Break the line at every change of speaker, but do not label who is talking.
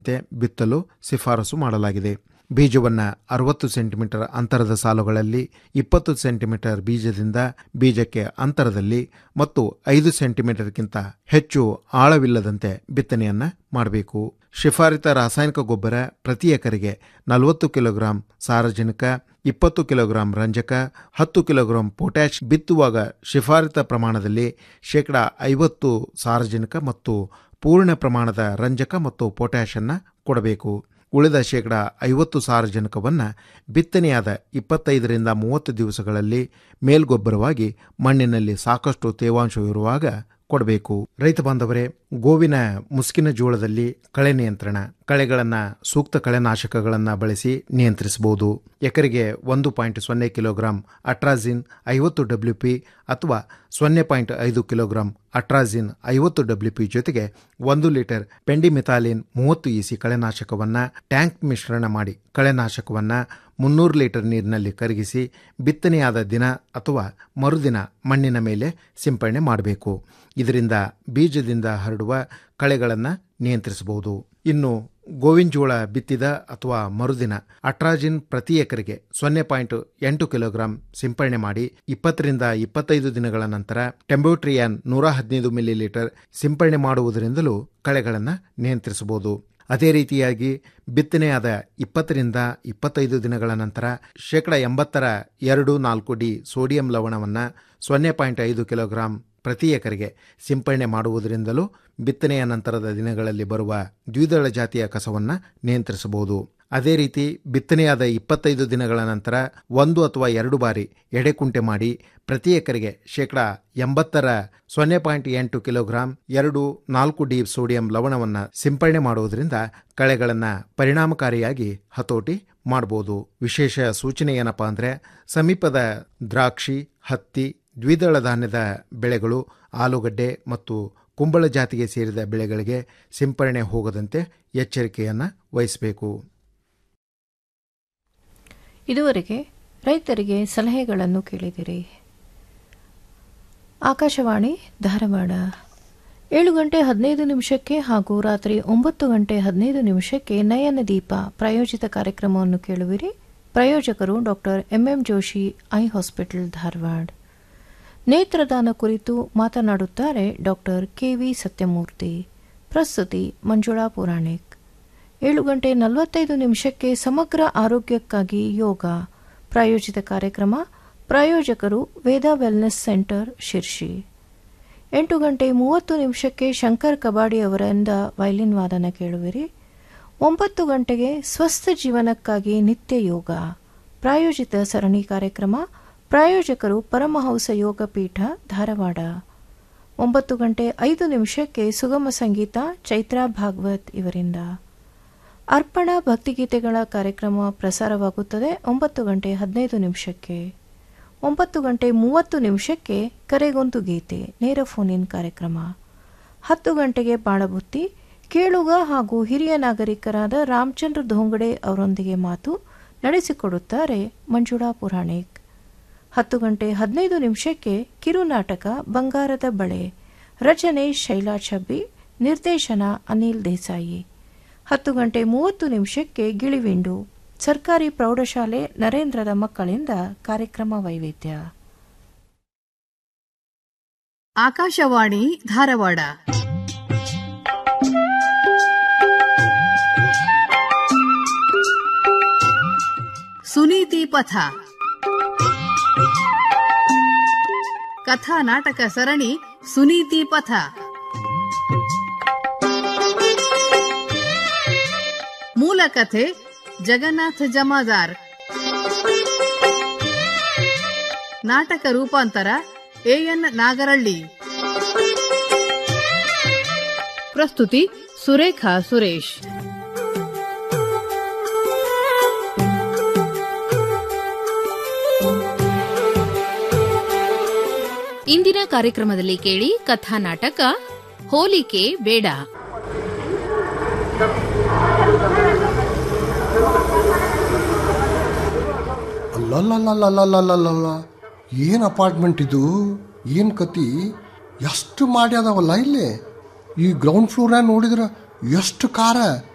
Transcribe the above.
ಬಿತ್ತಲು ಶಿಫಾರಸು ಮಾಡಲಾಗಿದೆ ಬೀಜವನ್ನು ಅರವತ್ತು ಸೆಂಟಿಮೀಟರ್ ಅಂತರದ ಸಾಲುಗಳಲ್ಲಿ ಇಪ್ಪತ್ತು ಸೆಂಟಿಮೀಟರ್ ಬೀಜದಿಂದ ಬೀಜಕ್ಕೆ ಅಂತರದಲ್ಲಿ ಮತ್ತು ಐದು ಸೆಂಟಿಮೀಟರ್ಗಿಂತ ಹೆಚ್ಚು ಆಳವಿಲ್ಲದಂತೆ ಬಿತ್ತನೆಯನ್ನ ಮಾಡಬೇಕು ಶಿಫಾರಿತ ರಾಸಾಯನಿಕ ಗೊಬ್ಬರ ಪ್ರತಿ ಎಕರೆಗೆ ನಲವತ್ತು ಕಿಲೋಗ್ರಾಂ ಸಾರಜನಕ ಇಪ್ಪತ್ತು ಕಿಲೋಗ್ರಾಂ ರಂಜಕ ಹತ್ತು ಕಿಲೋಗ್ರಾಂ ಪೊಟ್ಯಾಶ್ ಬಿತ್ತುವಾಗ ಶಿಫಾರಿತ ಪ್ರಮಾಣದಲ್ಲಿ ಶೇಕಡ ಐವತ್ತು ಸಾರಜನಕ ಮತ್ತು ಪೂರ್ಣ ಪ್ರಮಾಣದ ರಂಜಕ ಮತ್ತು ಪೊಟ್ಯಾಷ್ ಅನ್ನ ಕೊಡಬೇಕು ಉಳಿದ ಶೇಕಡ ಐವತ್ತು ಸಾರಜನಕವನ್ನು ಬಿತ್ತನೆಯಾದ ಇಪ್ಪತ್ತೈದರಿಂದ ಮೂವತ್ತು ದಿವಸಗಳಲ್ಲಿ ಮೇಲ್ಗೊಬ್ಬರವಾಗಿ ಮಣ್ಣಿನಲ್ಲಿ ಸಾಕಷ್ಟು ತೇವಾಂಶವಿರುವಾಗ ಕೊಡಬೇಕು ರೈತ ಬಾಂಧವರೇ ಗೋವಿನ ಮುಸ್ಕಿನ ಜೋಳದಲ್ಲಿ ಕಳೆ ನಿಯಂತ್ರಣ ಕಳೆಗಳನ್ನು ಸೂಕ್ತ ಕಳೆನಾಶಕಗಳನ್ನು ಬಳಸಿ ನಿಯಂತ್ರಿಸಬಹುದು ಎಕರೆಗೆ ಒಂದು ಪಾಯಿಂಟ್ ಸೊನ್ನೆ ಕಿಲೋಗ್ರಾಂ ಅಟ್ರಾಜಿನ್ ಐವತ್ತು ಡಬ್ಲ್ಯೂ ಪಿ ಅಥವಾ ಸೊನ್ನೆ ಪಾಯಿಂಟ್ ಐದು ಕಿಲೋಗ್ರಾಂ ಅಟ್ರಾಜಿನ್ ಐವತ್ತು ಡಬ್ಲ್ಯೂ ಪಿ ಜೊತೆಗೆ ಒಂದು ಲೀಟರ್ ಪೆಂಡಿಮಿಥಾಲಿನ್ ಮೂವತ್ತು ಇಸಿ ಕಳೆನಾಶಕವನ್ನು ಟ್ಯಾಂಕ್ ಮಿಶ್ರಣ ಮಾಡಿ ಕಳೆನಾಶಕವನ್ನು ಮುನ್ನೂರು ಲೀಟರ್ ನೀರಿನಲ್ಲಿ ಕರಗಿಸಿ ಬಿತ್ತನೆಯಾದ ದಿನ ಅಥವಾ ಮರುದಿನ ಮಣ್ಣಿನ ಮೇಲೆ ಸಿಂಪಡಣೆ ಮಾಡಬೇಕು ಇದರಿಂದ ಬೀಜದಿಂದ ಹರಡುವ ಕಳೆಗಳನ್ನು ನಿಯಂತ್ರಿಸಬಹುದು ಇನ್ನು ಗೋವಿನ ಜೋಳ ಬಿತ್ತಿದ ಅಥವಾ ಮರುದಿನ ಅಟ್ರಾಜಿನ್ ಪ್ರತಿ ಎಕರೆಗೆ ಸೊನ್ನೆ ಪಾಯಿಂಟ್ ಎಂಟು ಕಿಲೋಗ್ರಾಂ ಸಿಂಪಡಣೆ ಮಾಡಿ ಇಪ್ಪತ್ತರಿಂದ ಇಪ್ಪತ್ತೈದು ದಿನಗಳ ನಂತರ ಟೆಂಬೋಟ್ರಿಯಾನ್ ನೂರ ಹದಿನೈದು ಮಿಲಿ ಲೀಟರ್ ಸಿಂಪಡಣೆ ಮಾಡುವುದರಿಂದಲೂ ಕಳೆಗಳನ್ನು ನಿಯಂತ್ರಿಸಬಹುದು ಅದೇ ರೀತಿಯಾಗಿ ಬಿತ್ತನೆಯಾದ ಇಪ್ಪತ್ತರಿಂದ ಇಪ್ಪತ್ತೈದು ದಿನಗಳ ನಂತರ ಶೇಕಡ ಎಂಬತ್ತರ ಎರಡು ನಾಲ್ಕು ಡಿ ಸೋಡಿಯಂ ಲವಣವನ್ನು ಸೊನ್ನೆ ಪಾಯಿಂಟ್ ಐದು ಕಿಲೋಗ್ರಾಂ ಪ್ರತಿ ಎಕರೆಗೆ ಸಿಂಪಡಣೆ ಮಾಡುವುದರಿಂದಲೂ ಬಿತ್ತನೆಯ ನಂತರದ ದಿನಗಳಲ್ಲಿ ಬರುವ ದ್ವಿದಳ ಜಾತಿಯ ಕಸವನ್ನು ನಿಯಂತ್ರಿಸಬಹುದು ಅದೇ ರೀತಿ ಬಿತ್ತನೆಯಾದ ಇಪ್ಪತ್ತೈದು ದಿನಗಳ ನಂತರ ಒಂದು ಅಥವಾ ಎರಡು ಬಾರಿ ಎಡೆಕುಂಟೆ ಮಾಡಿ ಪ್ರತಿ ಎಕರೆಗೆ ಶೇಕಡ ಎಂಬತ್ತರ ಸೊನ್ನೆ ಪಾಯಿಂಟ್ ಎಂಟು ಕಿಲೋಗ್ರಾಂ ಎರಡು ನಾಲ್ಕು ಡಿ ಸೋಡಿಯಂ ಲವಣವನ್ನು ಸಿಂಪಡಣೆ ಮಾಡುವುದರಿಂದ ಕಳೆಗಳನ್ನು ಪರಿಣಾಮಕಾರಿಯಾಗಿ ಹತೋಟಿ ಮಾಡಬಹುದು ವಿಶೇಷ ಸೂಚನೆ ಏನಪ್ಪಾ ಅಂದರೆ ಸಮೀಪದ ದ್ರಾಕ್ಷಿ ಹತ್ತಿ ದ್ವಿದಳ ಧಾನ್ಯದ ಬೆಳೆಗಳು ಆಲೂಗಡ್ಡೆ ಮತ್ತು ಕುಂಬಳ ಜಾತಿಗೆ ಸೇರಿದ ಬೆಳೆಗಳಿಗೆ ಸಿಂಪರಣೆ ಹೋಗದಂತೆ ಎಚ್ಚರಿಕೆಯನ್ನು ವಹಿಸಬೇಕು
ಇದುವರೆಗೆ ರೈತರಿಗೆ ಸಲಹೆಗಳನ್ನು ಕೇಳಿದಿರಿ ಆಕಾಶವಾಣಿ ಧಾರವಾಡ ಏಳು ಗಂಟೆ ಹದಿನೈದು ನಿಮಿಷಕ್ಕೆ ಹಾಗೂ ರಾತ್ರಿ ಒಂಬತ್ತು ಗಂಟೆ ಹದಿನೈದು ನಿಮಿಷಕ್ಕೆ ನಯನ ದೀಪ ಪ್ರಾಯೋಜಿತ ಕಾರ್ಯಕ್ರಮವನ್ನು ಕೇಳುವಿರಿ ಪ್ರಾಯೋಜಕರು doctor MM Joshi eye hospital Dharwad ನೇತ್ರದಾನ ಕುರಿತು ಮಾತನಾಡುತ್ತಾರೆ ಡಾಕ್ಟರ್ ಕೆವಿ ಸತ್ಯಮೂರ್ತಿ ಪ್ರಸ್ತುತಿ ಮಂಜುಳಾ ಪುರಾಣಿಕ್ ಏಳು ಗಂಟೆ ನಲವತ್ತೈದು ನಿಮಿಷಕ್ಕೆ ಸಮಗ್ರ ಆರೋಗ್ಯಕ್ಕಾಗಿ ಯೋಗ ಪ್ರಾಯೋಜಿತ ಕಾರ್ಯಕ್ರಮ ಪ್ರಾಯೋಜಕರು ವೇದ ವೆಲ್ನೆಸ್ ಸೆಂಟರ್ ಶಿರ್ಷಿ ಎಂಟು ಗಂಟೆ ಮೂವತ್ತು ನಿಮಿಷಕ್ಕೆ ಶಂಕರ್ ಕಬಾಡಿ ಅವರಿಂದ ವೈಲಿನ್ ವಾದನ ಕೇಳುವಿರಿ ಒಂಬತ್ತು ಗಂಟೆಗೆ ಸ್ವಸ್ಥ ಜೀವನಕ್ಕಾಗಿ ನಿತ್ಯ ಯೋಗ ಪ್ರಾಯೋಜಿತ ಸರಣಿ ಕಾರ್ಯಕ್ರಮ ಪ್ರಾಯೋಜಕರು ಪರಮಹಂಸ ಯೋಗ ಪೀಠ ಧಾರವಾಡ ಒಂಬತ್ತು ಗಂಟೆ ಐದು ನಿಮಿಷಕ್ಕೆ ಸುಗಮ ಸಂಗೀತ ಚೈತ್ರಾ ಭಾಗವತ್ ಇವರಿಂದ ಅರ್ಪಣಾ ಭಕ್ತಿಗೀತೆಗಳ ಕಾರ್ಯಕ್ರಮ ಪ್ರಸಾರವಾಗುತ್ತದೆ ಒಂಬತ್ತು ಗಂಟೆ ಹದಿನೈದು ನಿಮಿಷಕ್ಕೆ ಒಂಬತ್ತು ಗಂಟೆ ಮೂವತ್ತು ನಿಮಿಷಕ್ಕೆ ಕರೆಗೊಂದು ಗೀತೆ ನೇರ ಫೋನ್ ಇನ್ ಕಾರ್ಯಕ್ರಮ ಹತ್ತು ಗಂಟೆಗೆ ಬಾಳಬುತ್ತಿ ಕೇಳುಗ ಹಾಗೂ ಹಿರಿಯ ನಾಗರಿಕರಾದ ರಾಮಚಂದ್ರ ಧೋಂಗಡೆ ಅವರೊಂದಿಗೆ ಮಾತು ನಡೆಸಿಕೊಡುತ್ತಾರೆ ಮಂಜುಳಾ ಪುರಾಣಿಕ್ ಹತ್ತು ಗಂಟೆ ಹದಿನೈದು ನಿಮಿಷಕ್ಕೆ ಕಿರುನಾಟಕ ಬಂಗಾರದ ಬಳೆ ರಚನೆ ಶೈಲಾ ಛಬ್ಬಿ ನಿರ್ದೇಶನ ಅನಿಲ್ ದೇಸಾಯಿ ಹತ್ತು ಗಂಟೆ ಮೂವತ್ತು ನಿಮಿಷಕ್ಕೆ ಗಿಳಿವಿಂಡು ಸರ್ಕಾರಿ ಪ್ರೌಢಶಾಲೆ ನರೇಂದ್ರದ ಮಕ್ಕಳಿಂದ ಕಾರ್ಯಕ್ರಮ ವೈವಿಧ್ಯ
ಆಕಾಶವಾಣಿ ಧಾರವಾಡ ಸುನೀತಿ ಪಥ ಕಥಾ ನಾಟಕ ಸರಣಿ ಸುನೀತಿ ಪಥ ಮೂಲ ಕಥೆ ಜಗನ್ನಾಥ ಜಮಾದಾರ್ ನಾಟಕ ರೂಪಾಂತರ ಎಎನ್ ನಾಗರಳ್ಳಿ ಪ್ರಸ್ತುತಿ ಸುರೇಖಾ ಸುರೇಶ್
ಇಂದಿನ ಕಾರ್ಯಕ್ರಮದಲ್ಲಿ ಕೇಳಿ ಕಥಾ ನಾಟಕ ಹೋಲಿಕೆ ಬೇಡ
ಅಲ್ಲಲ್ಲಲ್ಲಲ್ಲಲ್ಲಲ್ಲಲ್ಲ ಏನು ಅಪಾರ್ಟ್ಮೆಂಟ್ ಇದು ಏನು ಕತಿ ಎಷ್ಟು ಮಾಡಿ ಅದಾವಲ್ಲ ಇಲ್ಲಿ ಈ ಗ್ರೌಂಡ್ ಫ್ಲೋರ್ನಾಗ ನೋಡಿದ್ರೆ ಎಷ್ಟು ಕಾರ